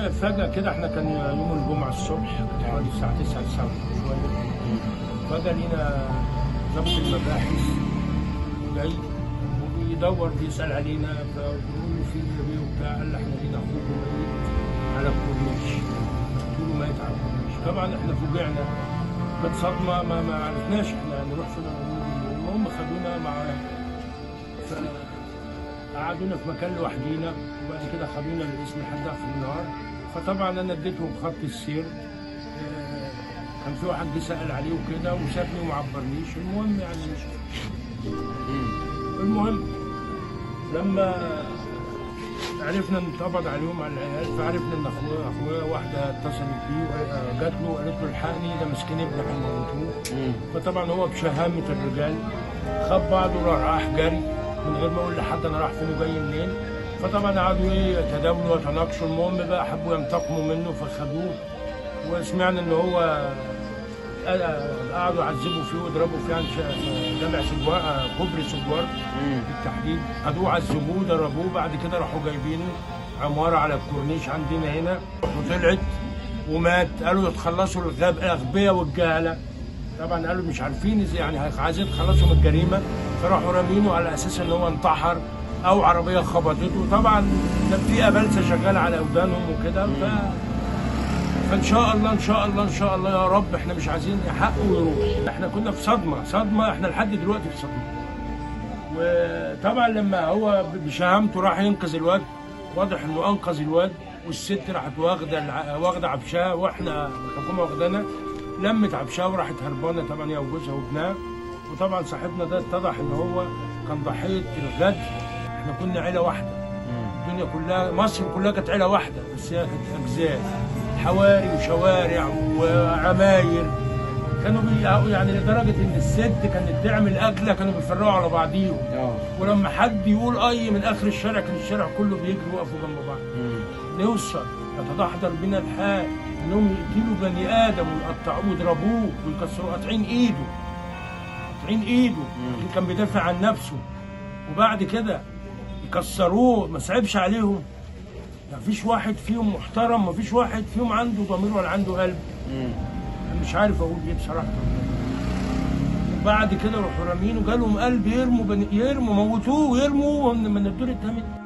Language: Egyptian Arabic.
والله فجأة كده احنا كان يوم الجمعة الصبح كانت حوالي الساعة 9 9 شوية فجأة لينا ضبط المباحث جاي وبيدور بيسأل علينا فبيقول له في ايه وبتاع قال لي احنا لينا اخوك ميت على الكورنيش قلت له ميت على الكورنيش طبعا احنا فوجئنا كانت صدمة ما ما عرفناش احنا نروح فين ولا نيجي منين. المهم خدونا معاه قعدونا في مكان لوحدينا وبعد كده خدونا للاسم لحد اخر النهار فطبعا انا اديتهم خط السير آه، كان في واحد جه سال عليه وكده وسابني وما عبرنيش المهم يعني المهم لما عرفنا ان اتقبض عليهم على العيال فعرفنا ان اخويا اخويا واحده اتصلت بيه وجات له وقالت له الحقني ده مسكين ابنك هيموتوه فطبعا هو بشهامه الرجال خد بعضه وراح راح جري من غير ما اقول لحد انا راح فين وجاي منين فطبعا قعدوا ايه يتداولوا ويتناقشوا المهم بقى حبوا ينتقموا منه فخدوه وسمعنا ان هو قعدوا يعذبوا فيه ويضربوا فيه عن شا- جامع سجوار آه، كوبري سجوار بالتحديد خدوه عذبوه ضربوه بعد كده راحوا جايبينه عماره على الكورنيش عندنا هنا وطلعت ومات قالوا يتخلصوا الغاب الاغبياء والجهله طبعا قالوا مش عارفين ازاي يعني عايزين يتخلصوا من الجريمه فراحوا رامينه على اساس ان هو انتحر او عربيه خبطته طبعا كان في ابلسه شغاله على ودانهم وكده ف... فان شاء الله ان شاء الله ان شاء الله يا رب احنا مش عايزين حقه يروح احنا كنا في صدمه صدمه احنا لحد دلوقتي في صدمه وطبعا لما هو بشهامته راح ينقذ الواد واضح انه انقذ الواد والست راحت واخده الع- واخده عفشها واحنا الحكومه واخدانا لمت عفشها وراحت هربانه طبعا هي وجوزها وابنها وطبعا صاحبنا ده اتضح ان هو كان ضحيه الغدر احنا كنا عيله واحده الدنيا كلها مصر كلها كانت عيله واحده بس هي كانت اجزاء حواري وشوارع وعماير كانوا بي يعني لدرجه ان الست كانت تعمل اكله كانوا بيفرقوا على بعضيهم اه ولما حد يقول اي من اخر الشارع كان الشارع كله بيجري وقفوا جنب بعض نوصل يتدحضر بنا الحال انهم يقتلوا بني ادم ويقطعوه ويضربوه ويكسروا قاطعين ايده قاطعين ايده اللي كان بيدافع عن نفسه وبعد كده يكسروه ما صعبش عليهم ما فيش واحد فيهم محترم ما فيش واحد فيهم عنده ضمير ولا عنده قلب أنا مش عارف اقول ايه بصراحه وبعد كده راحوا رامينه جالهم قلب يرموا بني يرموا موتوه ويرموا من من الدور الثامن